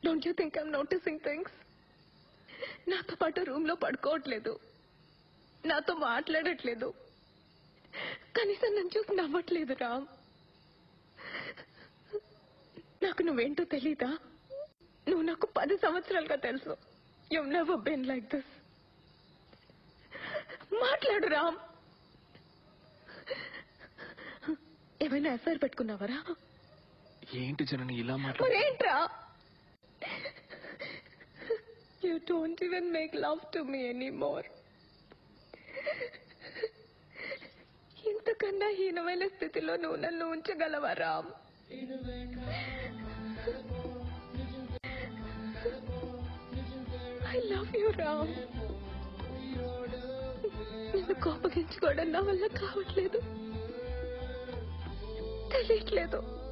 don't you think I'm noticing things నాతో పాటు room లో పడుకోవట్లేదు నాతో మాట్లాడట్లేదు కనీసం నన్ను చూసి నవ్వట్లేదు రామ్ నాకు నువ్వేంటో తెలీదా నువ్వు నాకు పది సంవత్సరాలుగా తెలుసు you never been like this మాట్లాడు రామ్ ఏమైనా ఎఫ్ఐఆర్ పెట్టుకున్నావరా ఏంటి జనని ఇలా మాట్లాడు మరేంట్రా you don't even make love to me any more ఇంతకన్నా హీనమైన స్థితిలో నువ్వు నన్ను ఉంచగలవా Ram I love you Ram నిన్ను కోపగించుకోవడం నా వల్ల కావట్లేదు తెలియట్లేదు